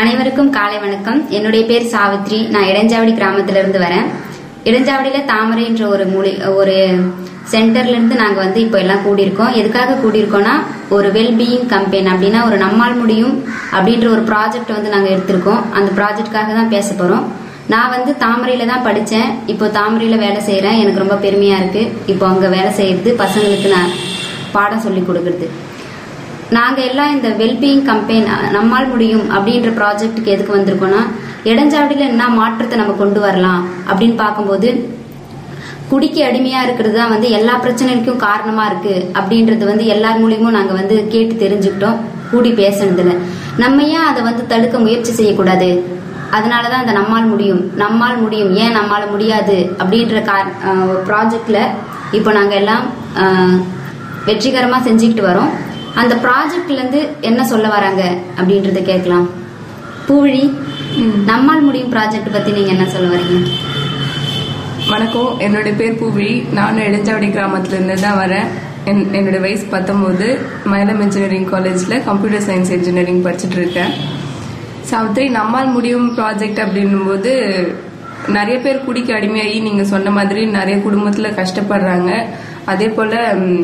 அனைவருக்கும் காலை வணக்கம் என்னுடைய பேர் சாவித்ரி நான் இடைஞ்சாவடி கிராமத்துல இருந்து வரேன் இடைஞ்சாவடியில தாமரைன்ற ஒரு மூலி ஒரு சென்டர்ல இருந்து நாங்க வந்து இப்போ எல்லாம் கூடியிருக்கோம் எதுக்காக கூடியிருக்கோம்னா ஒரு வெல்பீயிங் கம்பெயின் அப்படின்னா ஒரு நம்மால் முடியும் அப்படின்ற ஒரு ப்ராஜெக்ட் வந்து நாங்க எடுத்திருக்கோம் அந்த ப்ராஜெக்ட்காக தான் பேச போறோம் நான் வந்து தாமரையில தான் படித்தேன் இப்போ தாமரையில வேலை செய்கிறேன் எனக்கு ரொம்ப பெருமையா இருக்கு இப்போ அங்கே வேலை செய்யறது பசங்களுக்கு நான் பாடம் சொல்லி கொடுக்கறது நாங்க எல்லாம் இந்த வெல்பீயிங் கம்பெயின் நம்மால் முடியும் அப்படின்ற ப்ராஜெக்ட்டுக்கு எதுக்கு வந்திருக்கோம்னா இடஞ்சாவடியில என்ன மாற்றத்தை நம்ம கொண்டு வரலாம் அப்படின்னு பார்க்கும்போது குடிக்கு அடிமையா இருக்கிறது தான் வந்து எல்லா பிரச்சனைக்கும் காரணமா இருக்கு அப்படின்றது வந்து எல்லார் மூலியமும் நாங்க வந்து கேட்டு தெரிஞ்சுக்கிட்டோம் கூடி பேசுனதுல நம்ம ஏன் அதை வந்து தடுக்க முயற்சி செய்யக்கூடாது அதனாலதான் அந்த நம்மால் முடியும் நம்மால் முடியும் ஏன் நம்மால முடியாது அப்படின்ற ப்ராஜெக்ட்ல இப்போ நாங்க எல்லாம் ஆஹ், வெற்றிகரமா செஞ்சுக்கிட்டு வரோம் அந்த ப்ராஜெக்ட்ல இருந்து என்ன சொல்ல வராங்க அப்படின்றத கேட்கலாம் பூவிழி நம்மால் முடியும் ப்ராஜெக்ட் பத்தி நீங்க என்ன சொல்ல வரீங்க வணக்கம் என்னுடைய பேர் பூவிழி நானும் இளஞ்சாவடி கிராமத்துல இருந்து தான் வரேன் என் என்னோட வயசு பத்தொம்போது மயிலம் இன்ஜினியரிங் காலேஜில் கம்ப்யூட்டர் சயின்ஸ் இன்ஜினியரிங் படிச்சுட்டு இருக்கேன் சாவித்ரி நம்மால் முடியும் ப்ராஜெக்ட் அப்படின்னும் போது நிறைய பேர் குடிக்க அடிமையாகி நீங்கள் சொன்ன மாதிரி நிறைய குடும்பத்தில் கஷ்டப்படுறாங்க அதே போல்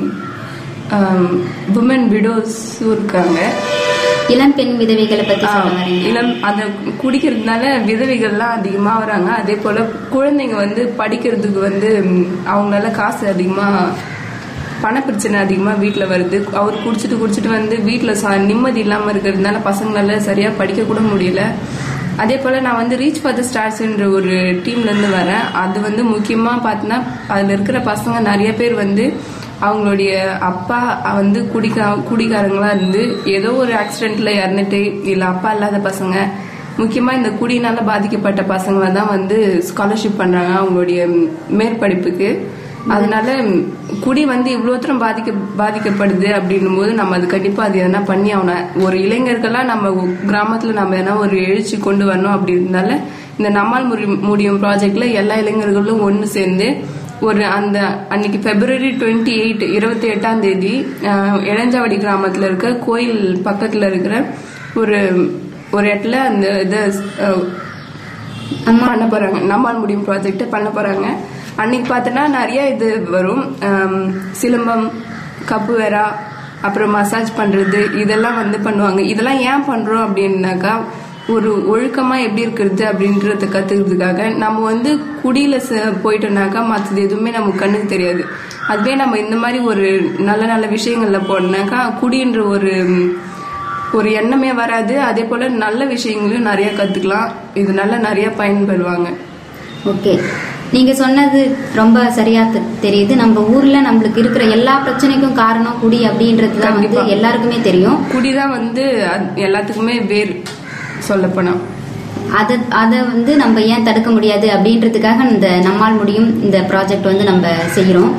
உமன் விடோஸும் இருக்காங்க இளம் பெண் விதவைகளை பத்தி சொல்ல வரீங்க இளம் அந்த குடிக்கிறதுனால விதவைகள்லாம் அதிகமா வராங்க அதே போல குழந்தைங்க வந்து படிக்கிறதுக்கு வந்து ம், அவங்களால காசு அதிகமா பண பிரச்சனை அதிகமா வீட்ல வருது அவர் குடிச்சிட்டு குடிச்சிட்டு வந்து வீட்ல ச- நிம்மதி இல்லாம இருக்கிறதுனால பசங்களால சரியா படிக்க கூட முடியல அதே போல நான் வந்து ரீச் ஃபார் த ஸ்டார்ஸ்ன்ற ஒரு டீம்ல இருந்து வரேன் அது வந்து முக்கியமா பார்த்தீங்கன்னா அதுல இருக்கிற பசங்க நிறைய பேர் வந்து அவங்களுடைய அப்பா வந்து குடிக்கா குடிகாரங்களா இருந்து ஏதோ ஒரு ஆக்சிடென்ட்ல இறந்துட்டு இல்ல அப்பா இல்லாத பசங்க முக்கியமா இந்த குடியினால பாதிக்கப்பட்ட பசங்களை தான் வந்து ஸ்காலர்ஷிப் பண்றாங்க அவங்களுடைய ம், மேற்படிப்புக்கு அதனால ம், குடி வந்து இவ்வளவு தூரம் பாதிக்க பாதிக்கப்படுது அப்படின்னும் போது நம்ம அது கண்டிப்பா அது எதனா பண்ணி அவனை ஒரு இளைஞர்களா நம்ம ஒ- கிராமத்துல நம்ம எதனா ஒரு எழுச்சி கொண்டு வரணும் அப்படின்றதுனால இந்த நம்மால் முடி- முடியும் ப்ராஜெக்ட்ல எல்லா இளைஞர்களும் ஒன்று சேர்ந்து ஒரு அந்த அன்னைக்கு பிப்ரவரி டுவெண்ட்டி எயிட் இருபத்தி எட்டாம் தேதி அஹ், இளஞ்சாவடி கிராமத்துல இருக்க கோயில் பக்கத்துல இருக்கிற ஒரு ஒரு இடத்துல அந்த இதை அஹ், பண்ண போறாங்க நம்மால் முடியும் ப்ராஜெக்ட் பண்ண போறாங்க அன்னைக்கு பார்த்தோன்னா நிறைய இது வரும் அம், சிலம்பம் கப்பு வேரா அப்புறம் மசாஜ் பண்றது இதெல்லாம் வந்து பண்ணுவாங்க இதெல்லாம் ஏன் பண்றோம் அப்படின்னாக்கா ஒரு ஒழுக்கமா எப்படி இருக்கிறது அப்படின்றத கத்துக்கிறதுக்காக நம்ம வந்து குடியில ச- போயிட்டோம்னாக்கா மற்றது எதுவுமே நமக்கு கண்ணுக்கு தெரியாது அதுவே நம்ம இந்த மாதிரி ஒரு நல்ல நல்ல விஷயங்கள்ல போனோம்னாக்கா குடின்ற ஒரு ம், ஒரு எண்ணமே வராது அதே போல நல்ல விஷயங்களையும் நிறைய கத்துக்கலாம் இதனால நிறைய பயன்படுவாங்க ஓகே நீங்க சொன்னது ரொம்ப சரியா தெ- தெரியுது நம்ம ஊர்ல நம்மளுக்கு இருக்கிற எல்லா பிரச்சனைக்கும் காரணம் குடி அப்படின்றது தான் வந்து கண்டிப்பா. எல்லாருக்குமே தெரியும் குடிதான் வந்து அது எல்லாத்துக்குமே வேர் சொல்லப்போனா அதை அதை வந்து நம்ம ஏன் தடுக்க முடியாது அப்படின்றதுக்காக இந்த நம்மால் முடியும் இந்த ப்ராஜெக்ட் வந்து நம்ம செய்கிறோம்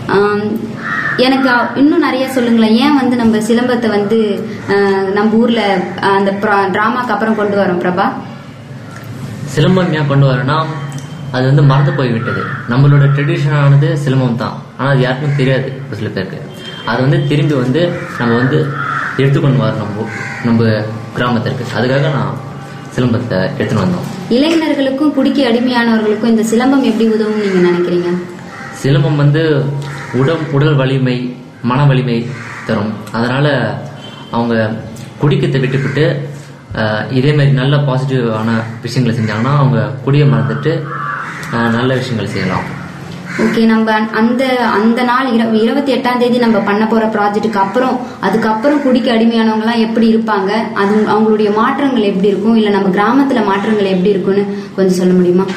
எனக்கு அ- இன்னும் நிறைய சொல்லுங்களேன் ஏன் வந்து நம்ம சிலம்பத்தை வந்து ஆஹ், நம்ம ஊர்ல ஆஹ், அந்த டிராமாக்கு அப்புறம் கொண்டு வரோம் பிரபா சிலம்பம் ஏன் கொண்டு வரேன்னா அது வந்து மறந்து போய்விட்டது நம்மளோட ட்ரெடிஷனானது சிலம்பம் தான் ஆனால் அது யாருக்கும் தெரியாது ஒரு சில பேருக்கு அது வந்து திரும்பி வந்து நம்ம வந்து எடுத்துக்கொண்டு வரணும் நம்ம ஊ- நம்ம கிராமத்திற்கு அதுக்காக நான் சிலம்பத்தை எடுத்துன்னு வந்தோம் இளைஞர்களுக்கும் குடிக்கு அடிமையானவர்களுக்கும் இந்த சிலம்பம் எப்படி உதவும் நீங்க நினைக்கிறீங்க சிலம்பம் வந்து உடல் உடல் வலிமை மன வலிமை தரும் அதனால அவங்க குடிக்கத்தை விட்டுவிட்டு ஆஹ், இதே மாதிரி நல்ல பாசிட்டிவான விஷயங்களை செஞ்சாங்கன்னா அவங்க குடியை மறந்துட்டு ஆஹ், நல்ல விஷயங்கள் செய்யலாம் ஓகே நம்ம அந்த- அந்த அந்த நாள் இர- இருபத்தி எட்டாம் தேதி நம்ம பண்ண போற ப்ராஜெக்ட்டுக்கு அப்புறம் அதுக்கப்புறம் குடிக்க அடிமையானவங்க எல்லாம் எப்படி இருப்பாங்க அது அவங்களுடைய மாற்றங்கள் எப்படி இருக்கும் இல்ல நம்ம கிராமத்துல மாற்றங்கள் எப்படி இருக்கும்னு கொஞ்சம் சொல்ல முடியுமா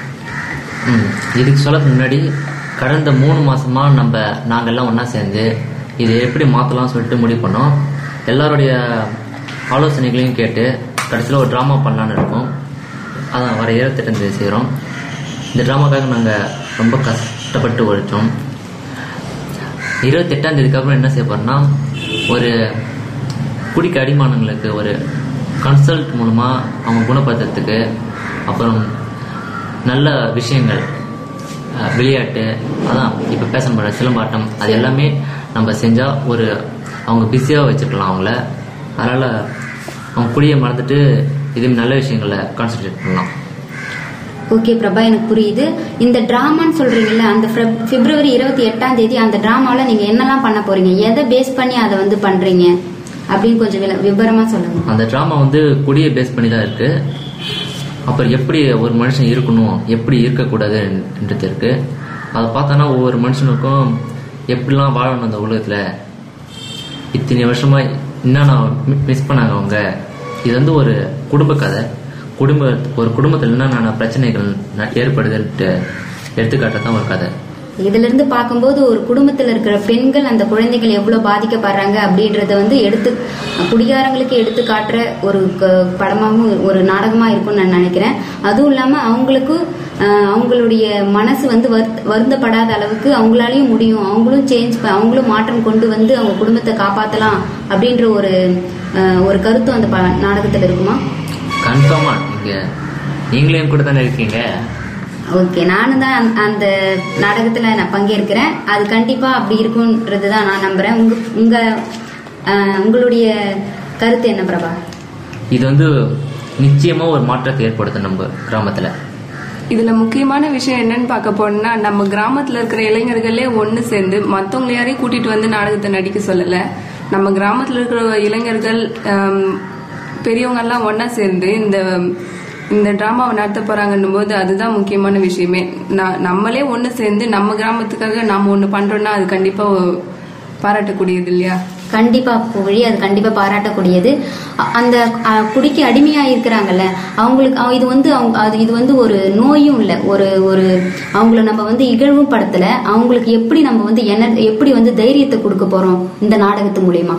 ம் இதுக்கு சொல்ல முன்னாடி கடந்த மூணு மாசமா நம்ம நாங்கெல்லாம் ஒன்றா சேர்ந்து இதை எப்படி மாற்றலாம் சொல்லிட்டு முடிவு பண்ணோம் எல்லாருடைய ஆலோசனைகளையும் கேட்டு கடைசியில் ஒரு ட்ராமா பண்ணலான்னு இருக்கோம் அதான் வர இருபத்தெட்டாம் தேதி செய்கிறோம் இந்த ட்ராமாக்காக நாங்கள் ரொம்ப கஷ்டப்பட்டு உழைச்சோம் இருபத்தெட்டாம் தேதிக்கு அப்புறம் என்ன செய்ய போறோம்னா ஒரு குடிக்க அடிமானங்களுக்கு ஒரு கன்சல்ட் மூலமாக அவங்க குணப்படுத்துறதுக்கு அப்புறம் நல்ல விஷயங்கள் அஹ், விளையாட்டு அதான் இப்போ பேச போகிற சிலம்பாட்டம் அது எல்லாமே நம்ம செஞ்சால் ஒரு அவங்க பிஸியாக வச்சுக்கலாம் அவங்கள அதனால் அவங்க குடியை மறந்துட்டு இதே நல்ல விஷயங்களை கான்சென்ட்ரேட் பண்ணலாம் ஓகே பிரபா எனக்கு புரியுது இந்த டிராமான்னு சொல்றீங்கல்ல அந்த பிப்ர- பிப்ரவரி இருபத்தி எட்டாம் தேதி அந்த டிராமாவில் நீங்க என்னெல்லாம் பண்ண போறீங்க எதை பேஸ் பண்ணி அதை வந்து பண்றீங்க அப்படின்னு கொஞ்சம் வில- விவரமா சொல்லுங்க அந்த ட்ராமா வந்து குடியை பேஸ் பண்ணி தான் இருக்கு அப்புறம் எப்படி ஒரு மனுஷன் இருக்கணும் எப்படி இருக்கக்கூடாதுன்றது இருக்கு அதை பார்த்தோன்னா ஒவ்வொரு மனுஷனுக்கும் எப்படிலாம் வாழணும் அந்த உலகத்துல இத்தனை வருஷமா என்னென்ன மிஸ் பண்ணாங்க அவங்க இது வந்து ஒரு குடும்ப கதை குடும்ப ஒரு குடும்பத்தில் என்னென்ன பிரச்சனைகள் ந- ஏற்படுதுன்ட்டு எடுத்துக்காட்ட தான் ஒரு கதை இதுல இருந்து பார்க்கும்போது ஒரு குடும்பத்துல இருக்கிற பெண்கள் அந்த குழந்தைகள் எவ்வளவு பாதிக்கப்படுறாங்க அப்படின்றத வந்து எடுத்து குடிகாரங்களுக்கு எடுத்து காட்டுற ஒரு க- படமாகவும் ஒரு நாடகமா இருக்கும்னு நான் நினைக்கிறேன் அதுவும் இல்லாம அவங்களுக்கு ஆஹ், அவங்களுடைய மனசு வந்து வருத்த- வருந்தப்படாத அளவுக்கு அவங்களாலையும் முடியும் அவங்களும் சேஞ்ச் அவங்களும் மாற்றம் கொண்டு வந்து அவங்க குடும்பத்தை காப்பாத்தலாம் அப்படின்ற ஒரு ஆஹ், ஒரு கருத்து அந்த ப- நாடகத்துல இருக்குமா கன்ஃபார்மா நீங்க நீங்களும் கூட தானே இருக்கீங்க ஓகே நானும் தான் அந்த- அந்த நாடகத்துல நான் பங்கேற்கிறேன் அது கண்டிப்பா அப்படி இருக்கும்ன்றது தான் நான் நம்புறேன் உங்க உங்க அஹ், உங்களுடைய கருத்து என்ன பிரபா இது வந்து நிச்சயமா ஒரு மாற்றத்தை ஏற்படுத்தும் நம்ம கிராமத்துல இதுல முக்கியமான விஷயம் என்னன்னு பார்க்க போனோம்னா நம்ம கிராமத்துல இருக்கிற இளைஞர்களே ஒண்ணு சேர்ந்து மத்தவங்க யாரையும் கூட்டிட்டு வந்து நாடகத்தை நடிக்க சொல்லல நம்ம கிராமத்துல இருக்கிற இளைஞர்கள் ஆம், பெரியவங்க எல்லாம் ஒண்ணா சேர்ந்து இந்த இந்த டிராமாவை நடத்த போறாங்கன்னும் போது அதுதான் முக்கியமான விஷயமே ந- நம்மளே ஒண்ணு சேர்ந்து நம்ம கிராமத்துக்காக நாம ஒண்ணு பண்றோம்னா அது கண்டிப்பா பாராட்டக்கூடியது இல்லையா கண்டிப்பா புகழி அது கண்டிப்பா பாராட்டக்கூடியது அ- அந்த அ, குடிக்கு அடிமையா இருக்கிறாங்கல்ல அவங்களுக்கு அவ- இது வந்து அவங்க அது இது வந்து ஒரு நோயும் இல்ல ஒரு ஒரு அவங்கள நம்ம வந்து இகழ்வும் படுத்தல அவங்களுக்கு எப்படி நம்ம வந்து என்ன எப்படி வந்து தைரியத்தை கொடுக்க போறோம் இந்த நாடகத்து மூலியமா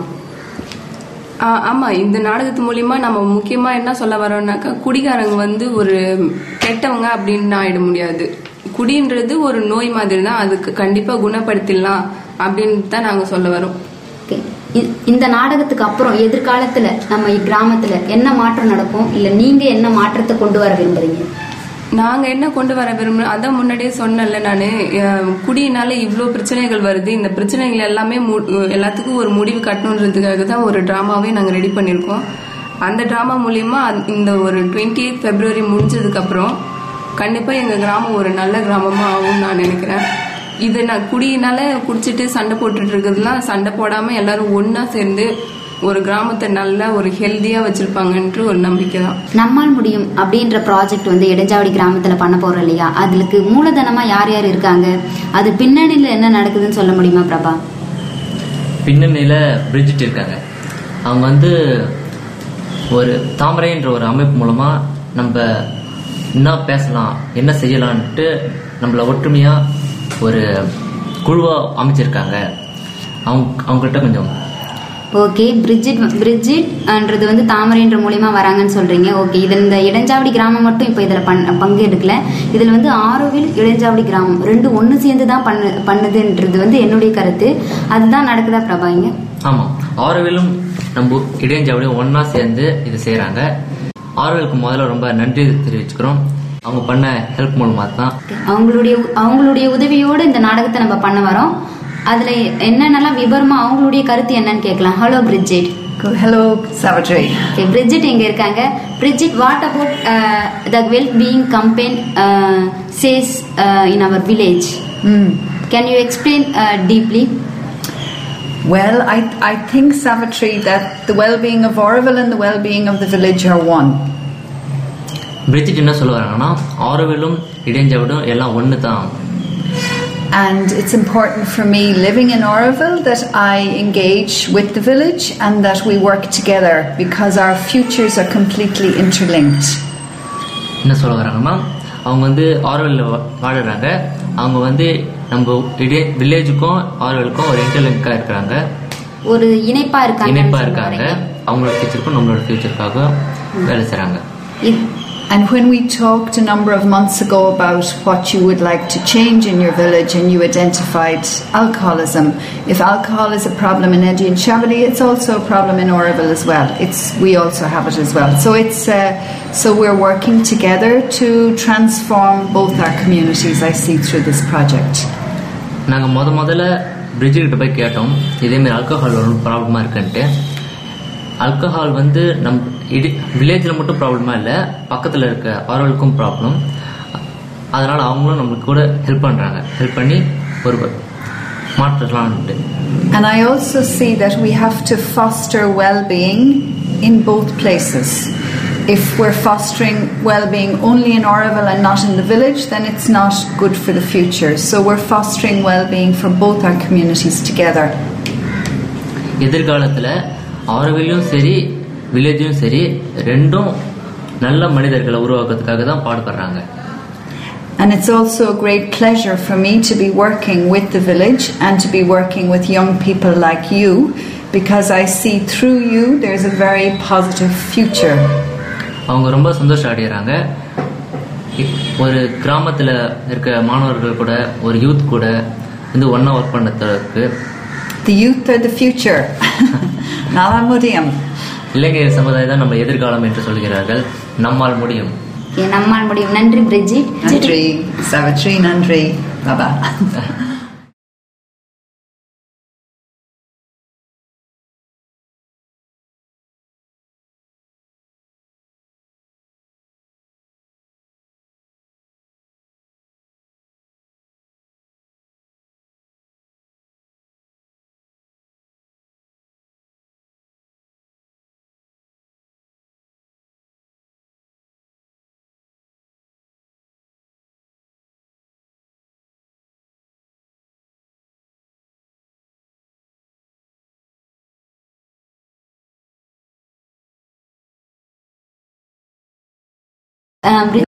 ஆ, ஆமா இந்த நாடகத்து மூலியமா நம்ம முக்கியமா என்ன சொல்ல வரோம்னாக்கா குடிகாரங்க வந்து ஒரு கெட்டவங்க அப்படின்னு ஆயிட முடியாது குடின்றது ஒரு நோய் மாதிரி தான் அதுக்கு கண்டிப்பா குணப்படுத்திடலாம் அப்படின்னு தான் நாங்க சொல்ல வரோம் Okay. இ- இந்த நாடகத்துக்கு அப்புறம் எதிர்காலத்துல நம்ம கிராமத்துல என்ன மாற்றம் நடக்கும் இல்ல நீங்க என்ன மாற்றத்தை கொண்டு வர விரும்புறீங்க நாங்க என்ன கொண்டு வர விரும்புறோம் அதான் முன்னாடியே சொன்னேன்ல நானு அஹ், குடியினால இவ்ளோ பிரச்சனைகள் வருது இந்த பிரச்சனைகள் எல்லாமே மு- எல்லாத்துக்கும் ஒரு முடிவு கட்டணுன்றதுக்காக தான் ஒரு டிராமாவே நாங்க ரெடி பண்ணிருக்கோம் அந்த டிராமா மூலியமா அந்த- இந்த ஒரு டுவெண்ட்டி எயிட் பிப்ரவரி முடிஞ்சதுக்கு அப்புறம் கண்டிப்பா எங்க கிராமம் ஒரு நல்ல கிராமமா ஆகும்னு நான் நினைக்கிறேன் இது நான் குடியினால குடிச்சிட்டு சண்டை போட்டுட்டு இருக்கிறதுலாம் சண்டை போடாம எல்லாரும் ஒண்ணா சேர்ந்து ஒரு கிராமத்தை நல்லா ஒரு ஹெல்தியா வச்சிருப்பாங்கன்ற ஒரு நம்பிக்கை தான் நம்மால் முடியும் அப்படின்ற ப்ராஜெக்ட் வந்து இடைஞ்சாவடி கிராமத்துல பண்ண போறோம் இல்லையா அதுக்கு மூலதனமா யார் யார் இருக்காங்க அது பின்னணியில என்ன நடக்குதுன்னு சொல்ல முடியுமா பிரபா பின்னணியில பிரிட்ஜிட் இருக்காங்க அவங்க வந்து ஒரு தாமரைன்ற ஒரு அமைப்பு மூலமா நம்ம என்ன பேசலாம் என்ன செய்யலான்ட்டு நம்மள ஒற்றுமையா ஒரு குழுவா அமைச்சிருக்காங்க அவங்க அவங்ககிட்ட கொஞ்சம் ஓகே பிரிட்ஜிட் பிரிட்ஜிட்ன்றது வந்து தாமரைன்ற மூலியமா வராங்கன்னு சொல்றீங்க ஓகே இது இந்த இடைஞ்சாவடி கிராமம் மட்டும் இப்போ இதில் பண் பங்கு எடுக்கல இதில் வந்து ஆரோவில் இடைஞ்சாவடி கிராமம் ரெண்டு ஒன்று சேர்ந்து தான் பண்ணு பண்ணுதுன்றது வந்து என்னுடைய கருத்து அதுதான் நடக்குதா பிரபா இங்க ஆமா ஆரோவிலும் நம்ம இடையஞ்சாவடியும் ஒண்ணா சேர்ந்து இது செய்றாங்க ஆரோவிலுக்கு முதல்ல ரொம்ப நன்றி தெரிவிச்சுக்கிறோம் அவங்க பண்ண ஹெல்ப் மூலமா தான் Okay. அவங்களுடைய அவங்களுடைய உதவியோட இந்த நாடகத்தை நம்ம பண்ண வரோம் அதுல என்னென்னலாம் விவரமா அவங்களுடைய கருத்து என்னன்னு கேட்கலாம் hello Bridget Good. Hello, Savitri. Okay Bridget எங்க இருக்காங்க Bridget what about the well being campaign சேஸ் in our village Hmm. Can you explain deeply Well, I, I think, Savitri, that the well being of Oroville and the well being of the village are one. Bridget என்ன சொல்ல வராங்கன்னா ஆரோவிலும் இடையஞ்சாவடியும் எல்லாம் ஒன்று தான் And it's important for me living in Oroville that I engage with the village and that we work together because our futures are completely interlinked. என்ன சொல்ல வராங்கன்னா அவங்க வந்து ஆரோவில் வாழுறாங்க அவங்க வந்து நம்ம இடையே வில்லேஜுக்கும் ஆரோவிலுக்கும் ஒரு இன்டர்லிங்காக இருக்கிறாங்க ஒரு இணைப்பா இருக்காங்க இணைப்பா இருக்காங்க அவங்களோட ஃபியூச்சருக்கும் நம்மளோட ஃபியூச்சருக்காக வேலை செய்றாங்க And when we talked a number of months ago about what you would like to change in your village, and you identified alcoholism, if alcohol is a problem in Eddie and Shavali, it's also a problem in Oroville as well. It's we also have it as well. So it's uh, so we're working together to transform both our communities. I see through this project. நாங்கள் முத முதல்ல பிரிட்ஜுக்கிட்ட போய் கேட்டோம் இதேமாரி alcohol ஒரு ப்ராப்ளமாக இருக்குன்ட்டு alcohol வந்து நம் இடி வில்லேஜில் மட்டும் ப்ராப்ளமா இல்லை பக்கத்தில் இருக்க அவர்களுக்கும் ப்ராப்ளம் அதனால அவங்களும் நம்மளுக்கு கூட ஹெல்ப் பண்ணுறாங்க ஹெல்ப் பண்ணி ஒரு மாற்றலாம்ட்டு And I also see that we have to foster well being in both places. If we're fostering well being only in Oroville and not in the village, then it's not good for the future. So we're fostering well being for both our communities together. எதிர்காலத்தில் ஆரோவிலையும் சரி வில்லேஜும் சரி ரெண்டும் நல்ல மனிதர்களை உருவாக்குறதுக்காக தான் பாடுபடுறாங்க And it's also a great pleasure for me to be working with the village and to be working with young people like you because I see through you there's a very positive future. அவங்க ரொம்ப சந்தோஷம் அடைகிறாங்க இ- ஒரு கிராமத்தில் இருக்க மாணவர்கள் கூட ஒரு யூத் கூட வந்து ஒன்றா ஒர்க் பண்ணுறதுக்கு The youth are the future. Nala Mudiam. இளைஞர் சமுதாயம் தான் நம்ம எதிர்காலம் என்று சொல்கிறார்கள் நம்மால் முடியும் Okay, நம்மால் முடியும் நன்றி Bridget Nandri, Savitri Nandri, Baba. Ah, பிரி-